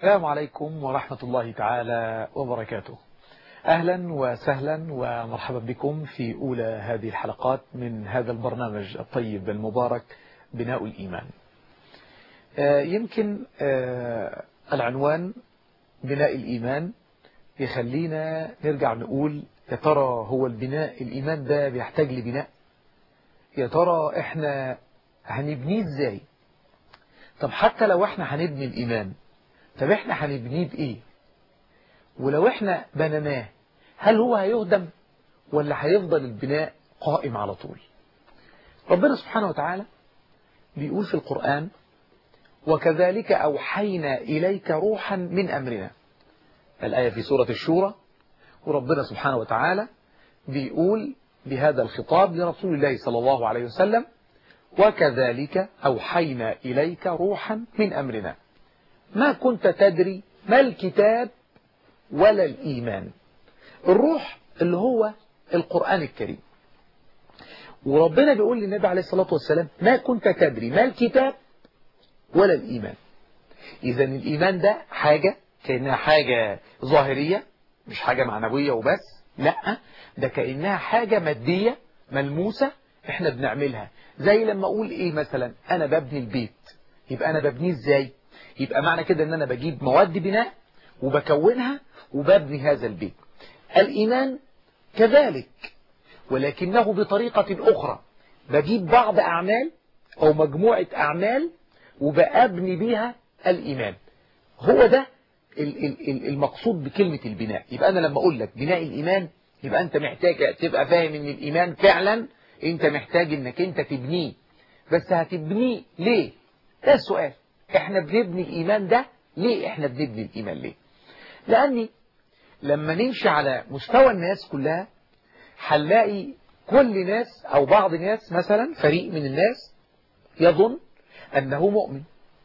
السلام عليكم ورحمة الله تعالى وبركاته أهلا وسهلا ومرحبا بكم في أولى هذه الحلقات من هذا البرنامج الطيب المبارك بناء الإيمان يمكن العنوان بناء الإيمان يخلينا نرجع نقول يا ترى هو البناء الإيمان ده بيحتاج لبناء يا ترى احنا هنبنيه ازاي طب حتى لو احنا هنبني الإيمان طب احنا هنبنيه بإيه ولو احنا بنيناه هل هو هيهدم ولا هيفضل البناء قائم على طول ربنا سبحانه وتعالى بيقول في القرآن وكذلك أوحينا إليك روحا من أمرنا الآية في سورة الشورى وربنا سبحانه وتعالى بيقول بهذا الخطاب لرسول الله صلى الله عليه وسلم وكذلك أوحينا إليك روحا من أمرنا ما كنت تدري ما الكتاب ولا الإيمان الروح اللي هو القرآن الكريم وربنا بيقول للنبي عليه الصلاة والسلام ما كنت تدري ما الكتاب ولا الإيمان إذا الإيمان ده حاجة كأنها حاجة ظاهرية مش حاجة معنوية وبس لا ده كأنها حاجة مادية ملموسة احنا بنعملها زي لما أقول إيه مثلا أنا ببني البيت يبقى أنا ببنيه إزاي يبقى معنى كده أن أنا بجيب مواد بناء وبكونها وببني هذا البيت الإيمان كذلك ولكنه بطريقة أخرى بجيب بعض أعمال أو مجموعة أعمال وبأبني بيها الإيمان هو ده المقصود بكلمة البناء يبقى أنا لما أقول لك بناء الإيمان يبقى أنت محتاج تبقى فاهم أن الإيمان فعلا أنت محتاج أنك أنت تبنيه بس هتبنيه ليه ده السؤال احنا بنبني الإيمان ده ليه احنا بنبني الإيمان ليه لأني لما نمشي على مستوى الناس كلها هنلاقي كل ناس أو بعض الناس مثلا فريق من الناس يظن أنه مؤمن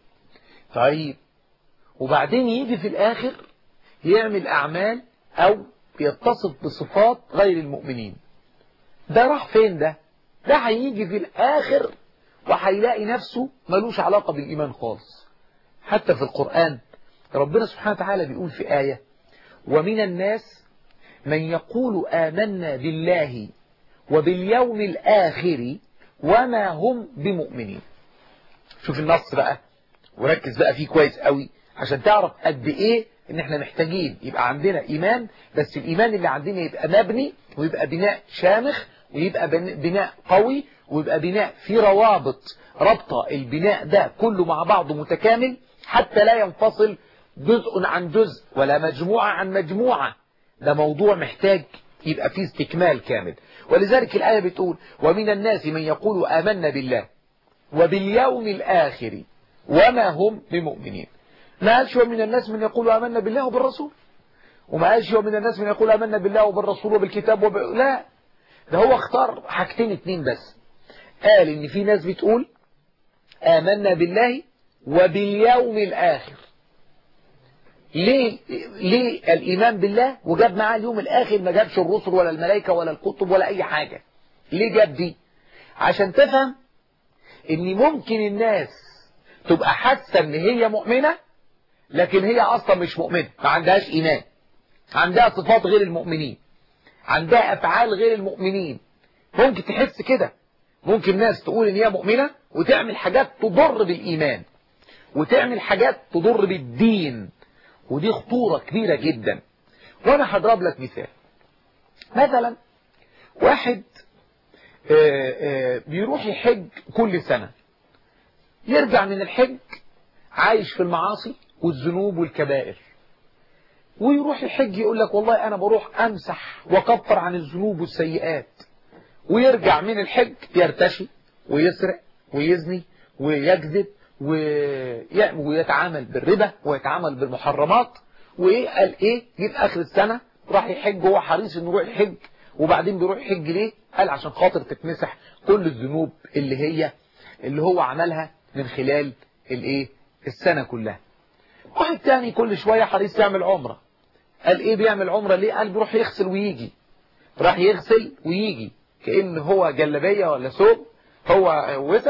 طيب وبعدين يجي في الآخر يعمل أعمال أو يتصف بصفات غير المؤمنين ده راح فين ده ده هيجي في الآخر وهيلاقي نفسه ملوش علاقة بالإيمان خالص حتى في القرآن ربنا سبحانه وتعالى بيقول في آية ومن الناس من يقول آمنا بالله وباليوم الآخر وما هم بمؤمنين شوف النص بقى وركز بقى فيه كويس قوي عشان تعرف قد ايه ان احنا محتاجين يبقى عندنا ايمان بس الايمان اللي عندنا يبقى مبني ويبقى بناء شامخ ويبقى بناء قوي ويبقى بناء في روابط ربطة البناء ده كله مع بعضه متكامل حتى لا ينفصل جزء عن جزء ولا مجموعة عن مجموعة ده موضوع محتاج يبقى فيه استكمال كامل ولذلك الآية بتقول ومن الناس من يقول آمنا بالله وباليوم الآخر وما هم بمؤمنين ما قالش ومن الناس من يقول آمنا بالله وبالرسول وما قالش ومن الناس من يقول آمنا بالله وبالرسول وبالكتاب وب... لا ده هو اختار حاجتين اتنين بس قال ان في ناس بتقول آمنا بالله وباليوم الآخر ليه ليه الإيمان بالله وجاب معاه اليوم الآخر ما جابش الرسل ولا الملائكة ولا الكتب ولا أي حاجة ليه جاب دي عشان تفهم ان ممكن الناس تبقى حاسة ان هي مؤمنة لكن هي اصلا مش مؤمنة ما عندهاش ايمان عندها صفات غير المؤمنين عندها افعال غير المؤمنين ممكن تحس كده ممكن ناس تقول ان هي مؤمنة وتعمل حاجات تضر بالايمان وتعمل حاجات تضر بالدين ودي خطورة كبيرة جدا وانا هضرب لك مثال مثلا واحد آآ آآ بيروح يحج كل سنة يرجع من الحج عايش في المعاصي والذنوب والكبائر ويروح الحج يقول لك والله أنا بروح أمسح وكفر عن الذنوب والسيئات ويرجع من الحج يرتشي ويسرق ويزني ويكذب ويتعامل بالربا ويتعامل بالمحرمات وإيه قال إيه جه في آخر السنة راح يحج هو حريص إنه يروح يحج وبعدين بيروح يحج ليه قال عشان خاطر تتمسح كل الذنوب اللي هي اللي هو عملها من خلال الايه السنة كلها واحد تاني كل شوية حريص يعمل عمرة قال ايه بيعمل عمرة ليه قال بيروح يغسل ويجي راح يغسل ويجي كأن هو جلبية ولا ثوب هو وسخ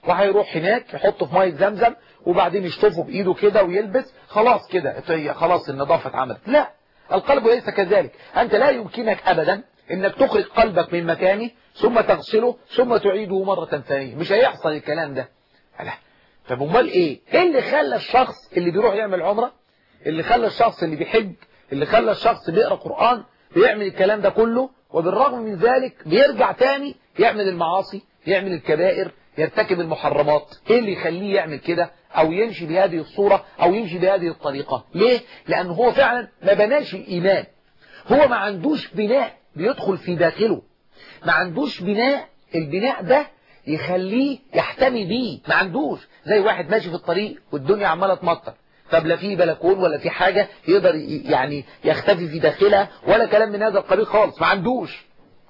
وهيروح هناك يحطه في ميه زمزم وبعدين يشطفه بايده كده ويلبس خلاص كده خلاص النظافه اتعملت لا القلب ليس كذلك انت لا يمكنك ابدا انك تخرج قلبك من مكانه ثم تغسله ثم تعيده مرة ثانية مش هيحصل الكلام ده لا طب امال ايه ايه اللي خلى الشخص اللي بيروح يعمل عمرة اللي خلى الشخص اللي بيحج اللي خلى الشخص بيقرأ قرآن بيعمل الكلام ده كله وبالرغم من ذلك بيرجع تاني يعمل المعاصي يعمل الكبائر يرتكب المحرمات ايه اللي يخليه يعمل كده او يمشي بهذه الصورة او يمشي بهذه الطريقة ليه لان هو فعلا ما بناش الايمان هو ما عندوش بناء بيدخل في داخله ما عندوش بناء البناء ده يخليه يحتمي بيه ما عندوش زي واحد ماشي في الطريق والدنيا عمالة تمطر طب لا في بلكون ولا في حاجة يقدر يعني يختفي في داخلها ولا كلام من هذا القبيل خالص ما عندوش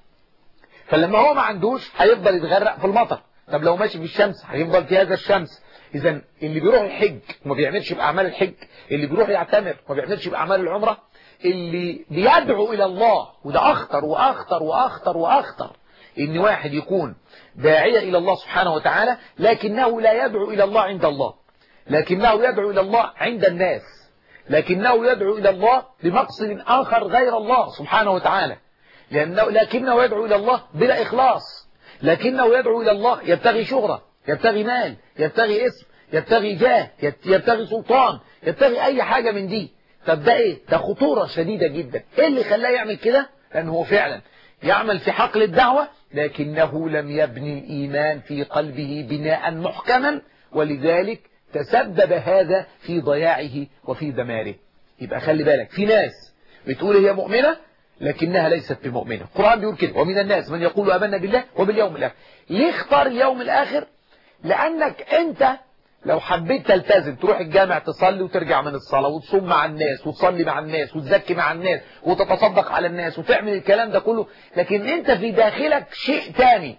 فلما هو ما عندوش هيفضل يتغرق في المطر طب لو ماشي في الشمس هيفضل في هذا الشمس اذا اللي بيروح الحج وما بيعملش باعمال الحج اللي بيروح يعتمر وما بيعملش باعمال العمره اللي بيدعو إلى الله وده أخطر وأخطر وأخطر وأخطر إن واحد يكون داعية إلى الله سبحانه وتعالى لكنه لا يدعو إلى الله عند الله لكنه يدعو إلى الله عند الناس لكنه يدعو إلى الله بمقصد آخر غير الله سبحانه وتعالى لأنه لكنه يدعو إلى الله بلا إخلاص لكنه يدعو إلى الله يبتغي شهرة يبتغي مال يبتغي اسم يبتغي جاه يبتغي سلطان يبتغي أي حاجة من دي طب ده ايه ده خطورة شديدة جدا ايه اللي خلاه يعمل كده لان هو فعلا يعمل في حقل الدعوة لكنه لم يبني الإيمان في قلبه بناء محكما ولذلك تسبب هذا في ضياعه وفي دماره يبقى خلي بالك في ناس بتقول هي مؤمنة لكنها ليست بمؤمنة القرآن بيقول كده ومن الناس من يقول أمنا بالله وباليوم الآخر ليه اختار اليوم الآخر لأنك أنت لو حبيت تلتزم تروح الجامع تصلي وترجع من الصلاة وتصوم مع الناس وتصلي مع الناس وتزكي مع الناس وتتصدق على الناس وتعمل الكلام ده كله لكن انت في داخلك شيء تاني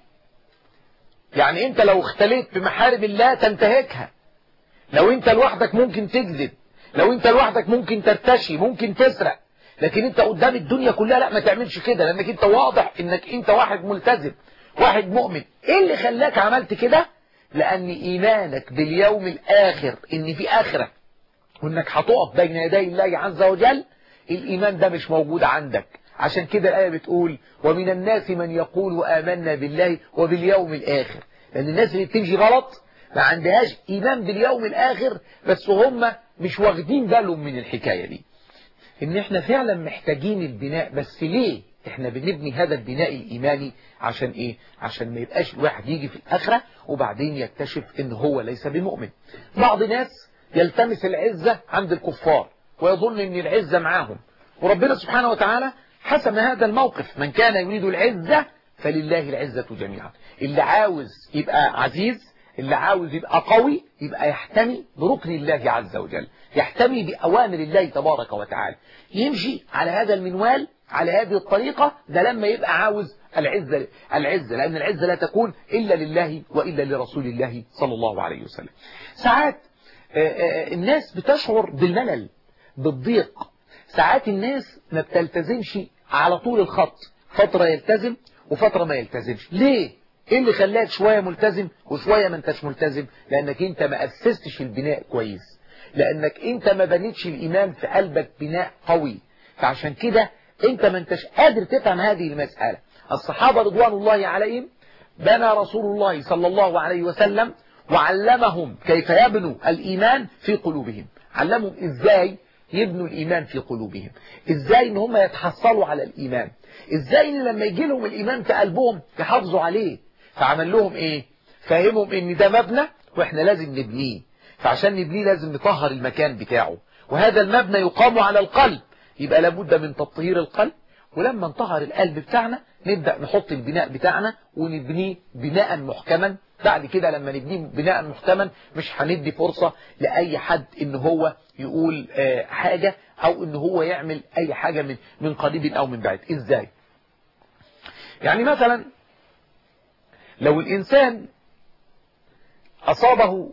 يعني انت لو اختليت بمحارم الله تنتهكها لو انت لوحدك ممكن تكذب لو انت لوحدك ممكن ترتشي ممكن تسرق لكن انت قدام الدنيا كلها لا ما تعملش كده لانك انت واضح انك انت واحد ملتزم واحد مؤمن ايه اللي خلاك عملت كده لأن إيمانك باليوم الآخر إن في آخرة وإنك هتقف بين يدي الله عز وجل الإيمان ده مش موجود عندك عشان كده الآية بتقول ومن الناس من يقول آمنا بالله وباليوم الآخر لأن الناس اللي بتمشي غلط ما عندهاش إيمان باليوم الآخر بس هم مش واخدين بالهم من الحكاية دي إن إحنا فعلا محتاجين البناء بس ليه احنا بنبني هذا البناء الإيماني عشان ايه عشان ما يبقاش الواحد يجي في الآخرة وبعدين يكتشف ان هو ليس بمؤمن بعض ناس يلتمس العزة عند الكفار ويظن ان العزة معاهم وربنا سبحانه وتعالى حسم هذا الموقف من كان يريد العزة فلله العزة جميعا اللي عاوز يبقى عزيز اللي عاوز يبقى قوي يبقى يحتمي بركن الله عز وجل يحتمي بأوامر الله تبارك وتعالى يمشي على هذا المنوال على هذه الطريقة ده لما يبقى عاوز العزة العزة لأن العزة لا تكون إلا لله وإلا لرسول الله صلى الله عليه وسلم ساعات الناس بتشعر بالملل بالضيق ساعات الناس ما بتلتزمش على طول الخط فترة يلتزم وفترة ما يلتزمش ليه ايه اللي خلاك شوية ملتزم وشوية ما انتش ملتزم لانك انت ما اسستش البناء كويس لانك انت ما بنيتش الايمان في قلبك بناء قوي فعشان كده انت ما انتش قادر تفهم هذه المسألة الصحابة رضوان الله عليهم بنى رسول الله صلى الله عليه وسلم وعلمهم كيف يبنوا الإيمان في قلوبهم علمهم إزاي يبنوا الإيمان في قلوبهم إزاي إن هم يتحصلوا على الإيمان إزاي إن لما يجي لهم الإيمان في قلبهم يحافظوا عليه فعمل لهم إيه فهمهم إن ده مبنى وإحنا لازم نبنيه فعشان نبنيه لازم نطهر المكان بتاعه وهذا المبنى يقام على القلب يبقى لابد من تطهير القلب ولما انطهر القلب بتاعنا نبدأ نحط البناء بتاعنا ونبنيه بناء محكما بعد كده لما نبنيه بناء محكما مش هندي فرصة لأي حد ان هو يقول حاجة او ان هو يعمل اي حاجة من من قريب او من بعيد ازاي يعني مثلا لو الانسان اصابه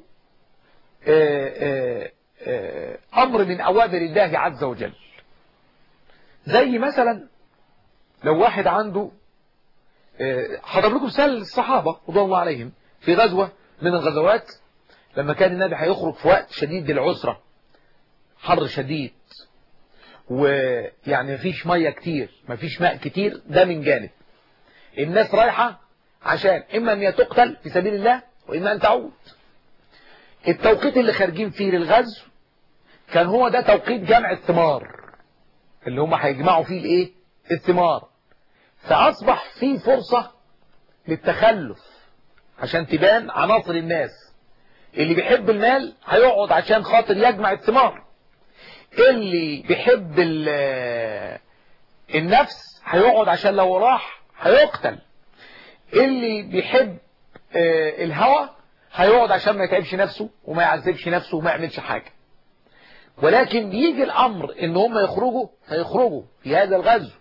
امر من اوامر الله عز وجل زي مثلا لو واحد عنده حضر لكم مثال الصحابة رضي الله عليهم في غزوة من الغزوات لما كان النبي هيخرج في وقت شديد العسرة حر شديد ويعني مفيش مية كتير مفيش ماء كتير ده من جانب الناس رايحة عشان إما أن تقتل في سبيل الله وإما أن تعود التوقيت اللي خارجين فيه للغزو كان هو ده توقيت جمع الثمار اللي هم هيجمعوا فيه الايه الثمار فأصبح في فرصة للتخلف عشان تبان عناصر الناس اللي بيحب المال هيقعد عشان خاطر يجمع الثمار اللي بيحب النفس هيقعد عشان لو راح هيقتل اللي بيحب الهوى هيقعد عشان ما يتعبش نفسه وما يعذبش نفسه وما يعملش حاجة ولكن يجي الأمر ان هم يخرجوا هيخرجوا في هذا الغزو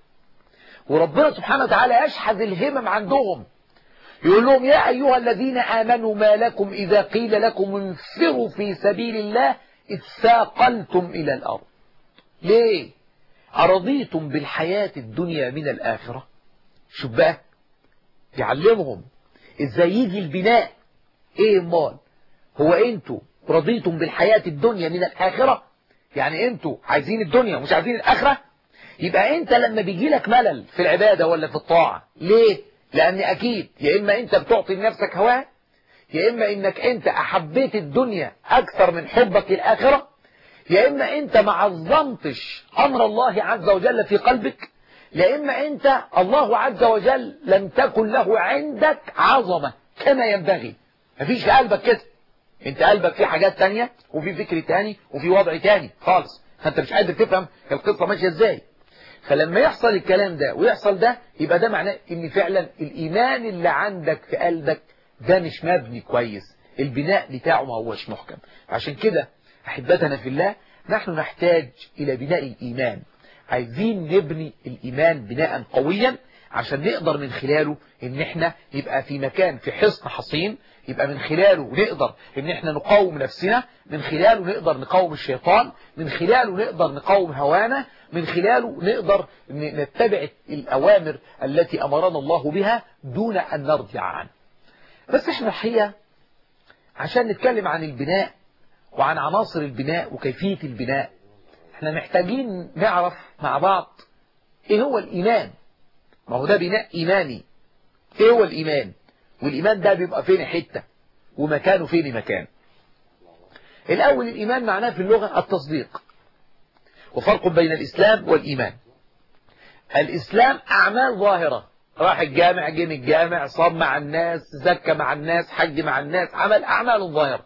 وربنا سبحانه وتعالى يشحذ الهمم عندهم يقول لهم يا أيها الذين آمنوا ما لكم إذا قيل لكم انفروا في سبيل الله اثاقلتم إلى الأرض ليه أرضيتم بالحياة الدنيا من الآخرة شوف بقى يعلمهم ازاي يجي البناء ايه امال هو انتوا رضيتم بالحياة الدنيا من الآخرة يعني انتوا عايزين الدنيا مش عايزين الآخرة يبقى انت لما بيجي لك ملل في العبادة ولا في الطاعة ليه لان اكيد يا اما انت بتعطي لنفسك هواه يا اما انك انت احبيت الدنيا اكثر من حبك للآخرة يا اما انت ما عظمتش امر الله عز وجل في قلبك يا اما انت الله عز وجل لم تكن له عندك عظمة كما ينبغي مفيش في قلبك كده انت قلبك فيه حاجات تانية وفي فكر تاني وفي وضع تاني خالص فانت مش قادر تفهم القصة ماشية ازاي فلما يحصل الكلام ده ويحصل ده يبقى ده معناه ان فعلا الايمان اللي عندك في قلبك ده مش مبني كويس البناء بتاعه ما هوش محكم عشان كده احبتنا في الله نحن نحتاج الى بناء الايمان عايزين نبني الايمان بناء قويا عشان نقدر من خلاله ان احنا يبقى في مكان في حصن حصين يبقى من خلاله نقدر ان احنا نقاوم نفسنا من خلاله نقدر نقاوم الشيطان من خلاله نقدر نقاوم هوانا من خلاله نقدر نتبع الأوامر التي أمرنا الله بها دون أن نرجع عنه بس احنا الحقيقة عشان نتكلم عن البناء وعن عناصر البناء وكيفية البناء احنا محتاجين نعرف مع بعض ايه هو الإيمان ما هو ده بناء إيماني ايه هو الإيمان والإيمان ده بيبقى فين حتة ومكانه فين مكان الأول الإيمان معناه في اللغة التصديق وفرق بين الإسلام والإيمان الإسلام أعمال ظاهرة راح الجامع جه من الجامع صام مع الناس زكى مع الناس حج مع الناس عمل أعمال ظاهرة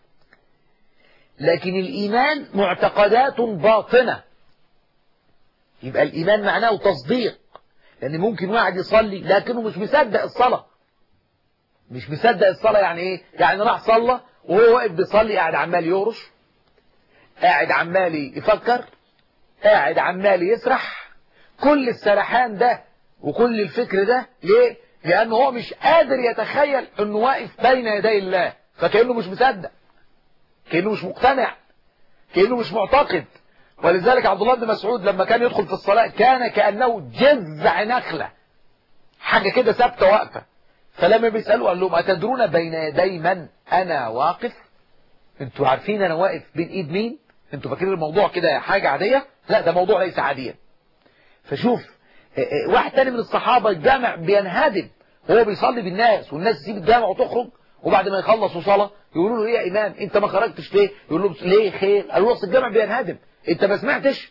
لكن الإيمان معتقدات باطنة يبقى الإيمان معناه تصديق لأن ممكن واحد يصلي لكنه مش مصدق الصلاة مش مصدق الصلاة يعني ايه يعني راح صلى وهو واقف بيصلي قاعد عمال يورش قاعد عمال يفكر قاعد عمال يسرح كل السرحان ده وكل الفكر ده ليه لأنه هو مش قادر يتخيل أنه واقف بين يدي الله فكأنه مش مصدق كأنه مش مقتنع كأنه مش معتقد ولذلك عبد الله بن مسعود لما كان يدخل في الصلاة كان كأنه جذع نخلة حاجة كده ثابتة واقفة فلما بيسألوا قال لهم أتدرون بين يدي من أنا واقف انتوا عارفين أنا واقف بين إيد مين انتوا فاكرين الموضوع كده حاجة عادية لا ده موضوع ليس عاديا فشوف واحد تاني من الصحابة الجامع بينهدم وهو بيصلي بالناس والناس تسيب الجامع وتخرج وبعد ما يخلصوا صلاة يقولوا له ايه يا امام انت ما خرجتش ليه يقول له ليه خير قالوا له الجامع بينهدم انت ما سمعتش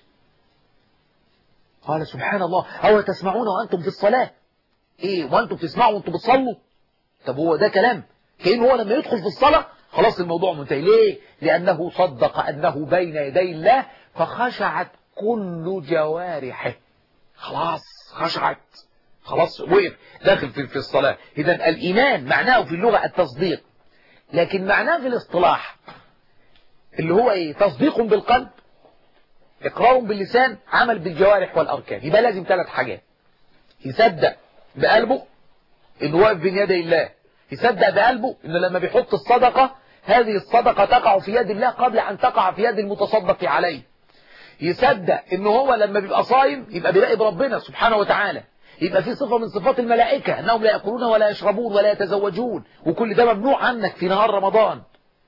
قال سبحان الله او تسمعون وانتم في الصلاة ايه وانتم بتسمعوا وانتم بتصلوا طب هو ده كلام كأن هو لما يدخل في الصلاة خلاص الموضوع منتهي ليه لأنه صدق أنه بين يدي الله فخشعت كل جوارحه خلاص خشعت خلاص وقف داخل في الصلاة إذا الإيمان معناه في اللغة التصديق لكن معناه في الاصطلاح اللي هو إيه تصديق بالقلب إقرار باللسان عمل بالجوارح والأركان يبقى لازم ثلاث حاجات يصدق بقلبه انه واقف بين يدي الله يصدق بقلبه انه لما بيحط الصدقة هذه الصدقة تقع في يد الله قبل ان تقع في يد المتصدق عليه يصدق انه هو لما بيبقى صايم يبقى بيراقب ربنا سبحانه وتعالى يبقى في صفة من صفات الملائكة أنهم لا يأكلون ولا يشربون ولا يتزوجون وكل ده ممنوع عنك في نهار رمضان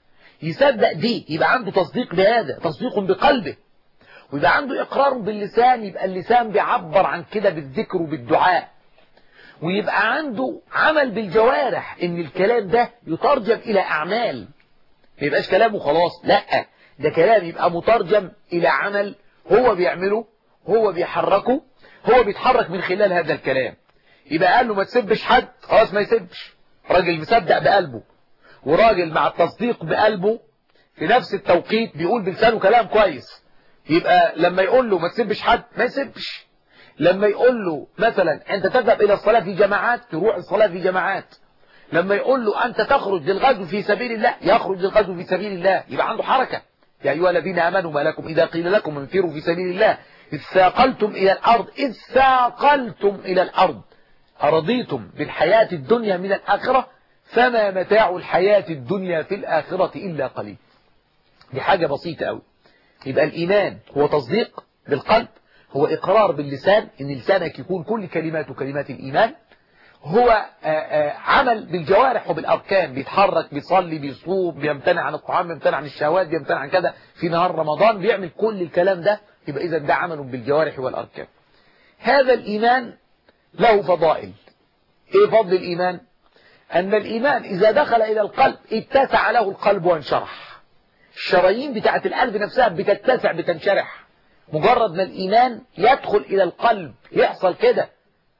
يصدق دي يبقى عنده تصديق بهذا تصديق بقلبه ويبقى عنده إقرار باللسان يبقى اللسان بيعبر عن كده بالذكر وبالدعاء ويبقى عنده عمل بالجوارح ان الكلام ده يترجم الى اعمال ما يبقاش كلامه خلاص لا ده كلام يبقى مترجم الى عمل هو بيعمله هو بيحركه هو بيتحرك من خلال هذا الكلام يبقى قال له ما تسبش حد خلاص ما يسبش راجل مصدق بقلبه وراجل مع التصديق بقلبه في نفس التوقيت بيقول بلسانه كلام كويس يبقى لما يقول له ما تسبش حد ما يسبش لما يقول له مثلا انت تذهب الى الصلاة في جماعات تروح الصلاة في جماعات لما يقول له انت تخرج للغزو في سبيل الله يخرج للغزو في سبيل الله يبقى عنده حركة يا ايها الذين امنوا ما لكم اذا قيل لكم انفروا في سبيل الله اذ ثاقلتم الى الارض اذ ثاقلتم الى الارض ارضيتم بالحياة الدنيا من الاخرة فما متاع الحياة الدنيا في الاخرة الا قليل دي حاجة بسيطة قوي يبقى الايمان هو تصديق بالقلب هو إقرار باللسان إن لسانك يكون كل كلماته كلمات الإيمان هو آآ آآ عمل بالجوارح وبالأركان بيتحرك بيصلي بيصوم بيمتنع عن الطعام بيمتنع عن الشهوات بيمتنع عن كذا في نهار رمضان بيعمل كل الكلام ده يبقى إذا ده عمل بالجوارح والأركان هذا الإيمان له فضائل إيه فضل الإيمان أن الإيمان إذا دخل إلى القلب اتسع له القلب وانشرح الشرايين بتاعت القلب نفسها بتتسع بتنشرح مجرد ما الإيمان يدخل إلى القلب يحصل كده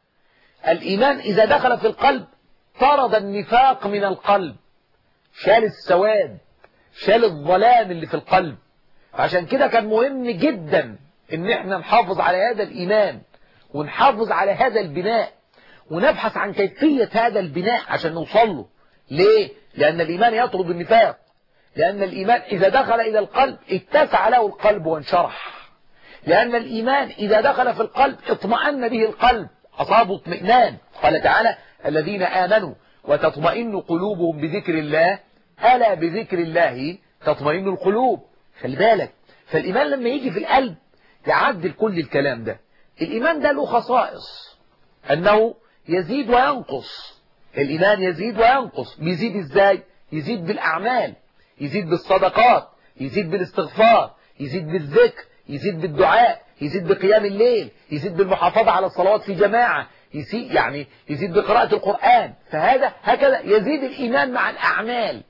الإيمان إذا دخل في القلب طرد النفاق من القلب شال السواد شال الظلام اللي في القلب عشان كده كان مهم جدا ان احنا نحافظ على هذا الإيمان ونحافظ على هذا البناء ونبحث عن كيفية هذا البناء عشان نوصل له ليه؟ لأن الإيمان يطرد النفاق لأن الإيمان إذا دخل إلى القلب اتسع له القلب وانشرح لأن الإيمان إذا دخل في القلب اطمأن به القلب أصابه اطمئنان قال تعالى الذين آمنوا وتطمئن قلوبهم بذكر الله ألا بذكر الله تطمئن القلوب خلي بالك فالإيمان لما يجي في القلب يعدل كل الكلام ده الإيمان ده له خصائص أنه يزيد وينقص الإيمان يزيد وينقص بيزيد إزاي يزيد بالأعمال يزيد بالصدقات يزيد بالاستغفار يزيد بالذكر يزيد بالدعاء يزيد بقيام الليل يزيد بالمحافظة على الصلوات في جماعة يزيد يعني يزيد بقراءة القرآن فهذا هكذا يزيد الإيمان مع الأعمال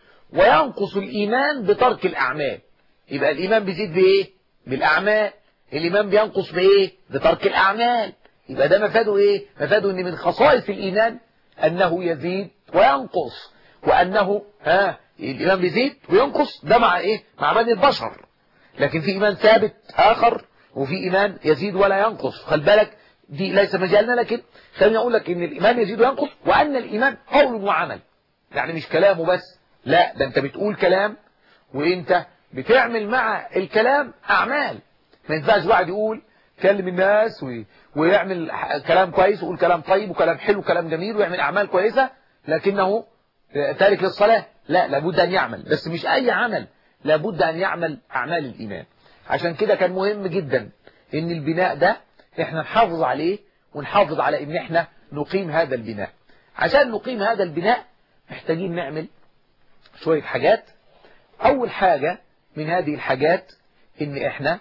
وينقص الإيمان بترك الأعمال يبقى الإيمان بيزيد بإيه بالأعمال الإيمان بينقص بإيه بترك الأعمال يبقى ده مفاده إيه مفاده إن من خصائص الإيمان أنه يزيد وينقص وأنه ها الإيمان بيزيد وينقص ده مع إيه مع بني البشر لكن في إيمان ثابت آخر وفي إيمان يزيد ولا ينقص خل بالك دي ليس مجالنا لكن خليني أقول لك إن الإيمان يزيد وينقص وأن الإيمان قول وعمل يعني مش كلامه بس لا ده أنت بتقول كلام وأنت بتعمل مع الكلام أعمال ما ينفعش واحد يقول كلم الناس وي... ويعمل كلام كويس ويقول كلام طيب وكلام حلو وكلام جميل ويعمل أعمال كويسة لكنه تارك للصلاة لا لابد أن يعمل بس مش أي عمل لابد أن يعمل أعمال الإيمان عشان كده كان مهم جدا ان البناء ده احنا نحافظ عليه ونحافظ على ان احنا نقيم هذا البناء عشان نقيم هذا البناء محتاجين نعمل شوية حاجات اول حاجة من هذه الحاجات ان احنا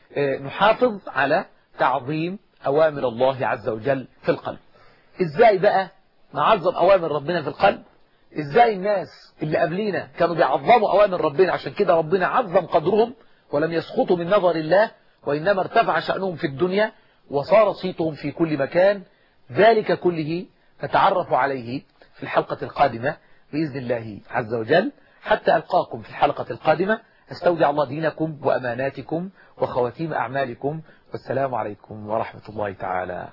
نحافظ على تعظيم اوامر الله عز وجل في القلب ازاي بقى نعظم اوامر ربنا في القلب ازاي الناس اللي قبلينا كانوا بيعظموا اوامر ربنا عشان كده ربنا عظم قدرهم ولم يسقطوا من نظر الله وإنما ارتفع شأنهم في الدنيا وصار صيتهم في كل مكان ذلك كله نتعرف عليه في الحلقة القادمة بإذن الله عز وجل حتى ألقاكم في الحلقة القادمة استودع الله دينكم وأماناتكم وخواتيم أعمالكم والسلام عليكم ورحمة الله تعالى